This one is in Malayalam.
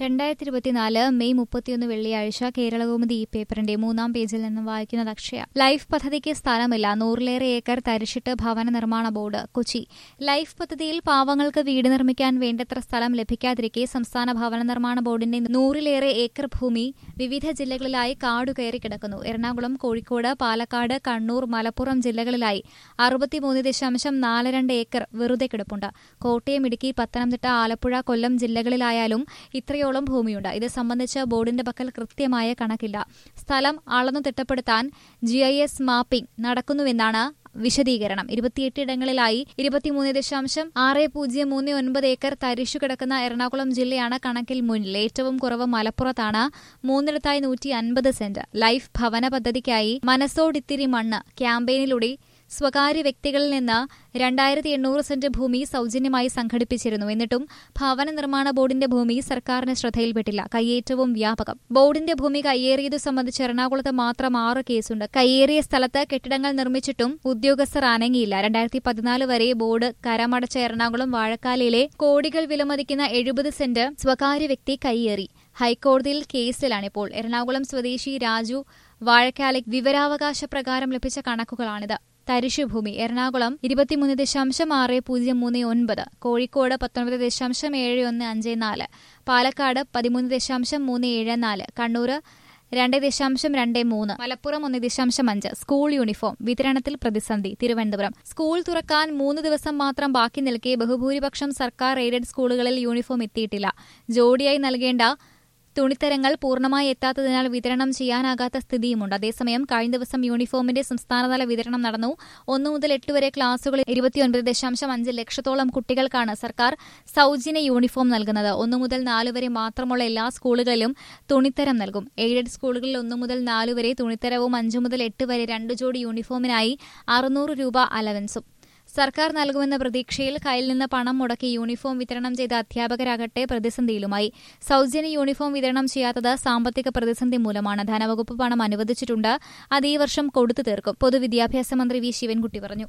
രണ്ടായിരത്തി ഇരുപത്തിനാല് മെയ് മുപ്പത്തിയൊന്ന് വെള്ളിയാഴ്ച കേരളകൗമുദി ഈ പേപ്പറിന്റെ മൂന്നാം പേജിൽ നിന്നും വായിക്കുന്നത് അക്ഷയ ലൈഫ് പദ്ധതിക്ക് സ്ഥലമില്ല നൂറിലേറെ ഏക്കർ തരിശിട്ട് ഭവന നിർമ്മാണ ബോർഡ് കൊച്ചി ലൈഫ് പദ്ധതിയിൽ പാവങ്ങൾക്ക് വീട് നിർമ്മിക്കാൻ വേണ്ടത്ര സ്ഥലം ലഭിക്കാതിരിക്കെ സംസ്ഥാന ഭവന നിർമ്മാണ ബോർഡിന്റെ നൂറിലേറെ ഏക്കർ ഭൂമി വിവിധ ജില്ലകളിലായി കാടുകയറി കിടക്കുന്നു എറണാകുളം കോഴിക്കോട് പാലക്കാട് കണ്ണൂർ മലപ്പുറം ജില്ലകളിലായി അറുപത്തിമൂന്ന് ദശാംശം നാല് രണ്ട് ഏക്കർ വെറുതെ കിടപ്പുണ്ട് കോട്ടയം ഇടുക്കി പത്തനംതിട്ട ആലപ്പുഴ കൊല്ലം ജില്ലകളിലായാലും ഇത്രയോളം ഭൂമിയുണ്ട് ഇത് സംബന്ധിച്ച് ബോർഡിന്റെ പക്കൽ കൃത്യമായ കണക്കില്ല സ്ഥലം അളന്നു തിട്ടപ്പെടുത്താൻ ജി ഐ എസ് മാപ്പിംഗ് നടക്കുന്നുവെന്നാണ് വിശദീകരണം ഇരുപത്തിയെട്ട് ഇടങ്ങളിലായി ഇരുപത്തിമൂന്ന് ദശാംശം ആറ് പൂജ്യം മൂന്ന് ഒൻപത് ഏക്കർ തരിശു കിടക്കുന്ന എറണാകുളം ജില്ലയാണ് കണക്കിൽ മുന്നിൽ ഏറ്റവും കുറവ് മലപ്പുറത്താണ് മൂന്നിടത്തായി നൂറ്റി അൻപത് സെന്റ് ലൈഫ് ഭവന പദ്ധതിക്കായി മനസ്സോടിത്തിരി മണ്ണ് ക്യാമ്പയിനിലൂടെ സ്വകാര്യ വ്യക്തികളിൽ നിന്ന് രണ്ടായിരത്തി എണ്ണൂറ് സെന്റ് ഭൂമി സൗജന്യമായി സംഘടിപ്പിച്ചിരുന്നു എന്നിട്ടും ഭവന നിർമ്മാണ ബോർഡിന്റെ ഭൂമി സർക്കാരിന് ശ്രദ്ധയിൽപ്പെട്ടില്ല കയ്യേറ്റവും വ്യാപകം ബോർഡിന്റെ ഭൂമി കയ്യേറിയതു സംബന്ധിച്ച് എറണാകുളത്ത് മാത്രം ആറ് കേസുണ്ട് കയ്യേറിയ സ്ഥലത്ത് കെട്ടിടങ്ങൾ നിർമ്മിച്ചിട്ടും ഉദ്യോഗസ്ഥർ അനങ്ങിയില്ല രണ്ടായിരത്തി പതിനാല് വരെ ബോർഡ് കരമടച്ച എറണാകുളം വാഴക്കാലയിലെ കോടികൾ വിലമതിക്കുന്ന എഴുപത് സെന്റ് സ്വകാര്യ വ്യക്തി കയ്യേറി ഹൈക്കോടതിയിൽ കേസിലാണിപ്പോൾ എറണാകുളം സ്വദേശി രാജു വാഴക്കാലയ്ക്ക് വിവരാവകാശ പ്രകാരം ലഭിച്ച കണക്കുകളാണിത് തരിശുഭൂമി എറണാകുളം ഇരുപത്തിമൂന്ന് ദശാംശം ആറ് പൂജ്യം മൂന്ന് ഒൻപത് കോഴിക്കോട് പത്തൊൻപത് ദശാംശം ഏഴ് ഒന്ന് അഞ്ച് നാല് പാലക്കാട് പതിമൂന്ന് ദശാംശം മൂന്ന് ഏഴ് നാല് കണ്ണൂർ രണ്ട് ദശാംശം രണ്ട് മൂന്ന് മലപ്പുറം ഒന്ന് ദശാംശം അഞ്ച് സ്കൂൾ യൂണിഫോം വിതരണത്തിൽ പ്രതിസന്ധി തിരുവനന്തപുരം സ്കൂൾ തുറക്കാൻ മൂന്ന് ദിവസം മാത്രം ബാക്കി നിൽക്കെ ബഹുഭൂരിപക്ഷം സർക്കാർ എയ്ഡഡ് സ്കൂളുകളിൽ യൂണിഫോം എത്തിയിട്ടില്ല ജോഡിയായി നൽകേണ്ട തുണിത്തരങ്ങൾ പൂർണ്ണമായി എത്താത്തതിനാൽ വിതരണം ചെയ്യാനാകാത്ത സ്ഥിതിയുമുണ്ട് അതേസമയം കഴിഞ്ഞ ദിവസം യൂണിഫോമിന്റെ സംസ്ഥാനതല വിതരണം നടന്നു ഒന്നു മുതൽ എട്ട് വരെ ക്ലാസുകളിൽ ഇരുപത്തിയൊൻപത് ദശാംശം അഞ്ച് ലക്ഷത്തോളം കുട്ടികൾക്കാണ് സർക്കാർ സൗജന്യ യൂണിഫോം നൽകുന്നത് ഒന്നു മുതൽ നാല് വരെ മാത്രമുള്ള എല്ലാ സ്കൂളുകളിലും തുണിത്തരം നൽകും എയ്ഡഡ് സ്കൂളുകളിൽ ഒന്നു മുതൽ നാല് വരെ തുണിത്തരവും അഞ്ചു മുതൽ എട്ട് വരെ രണ്ടു ജോഡി യൂണിഫോമിനായി അറുന്നൂറ് രൂപ അലവൻസും സർക്കാർ നൽകുമെന്ന പ്രതീക്ഷയിൽ കയ്യിൽ നിന്ന് പണം മുടക്കി യൂണിഫോം വിതരണം ചെയ്ത അധ്യാപകരാകട്ടെ പ്രതിസന്ധിയിലുമായി സൗജന്യ യൂണിഫോം വിതരണം ചെയ്യാത്തത് സാമ്പത്തിക പ്രതിസന്ധി മൂലമാണ് ധനവകുപ്പ് പണം അനുവദിച്ചിട്ടുണ്ട് അത് ഈ വർഷം കൊടുത്തു തീർക്കും പൊതുവിദ്യാഭ്യാസ മന്ത്രി വി ശിവൻകുട്ടി പറഞ്ഞു